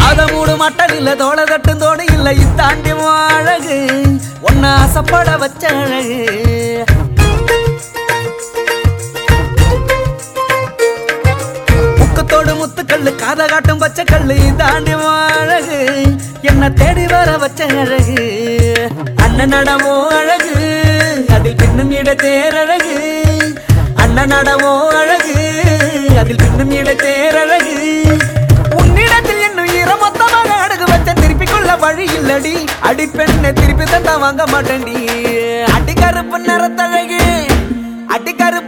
காத மூடு மட்டன் இல்ல தோள தட்டும் தோடு இல்ல இத்தாண்டி உன் அழகு ஒன்ன ஆசைப்பட வச்ச அழகு முக்கத்தோடு முத்துக்கல்லு காத காட்டும் பச்சை கல்லு இதாண்டி உன் அழகு என்ன தேடி வர வச்ச அழகு அண்ணன் நடமோ அழகு அதில் பின்னும் இட தேரழகு அண்ணன் நடமோ அழகு அதில் பின்னும் இட தேரழகு உன்னிடத்தில் இன்னும் ஈரமொத்தமாக அடகு வச்ச திருப்பி கொள்ள வழி இல்லடி அடி பெண்ணை திருப்பி தந்தா வாங்க மாட்டேன்டி அடி கருப்பு நிறத்தழகு அடி கருப்பு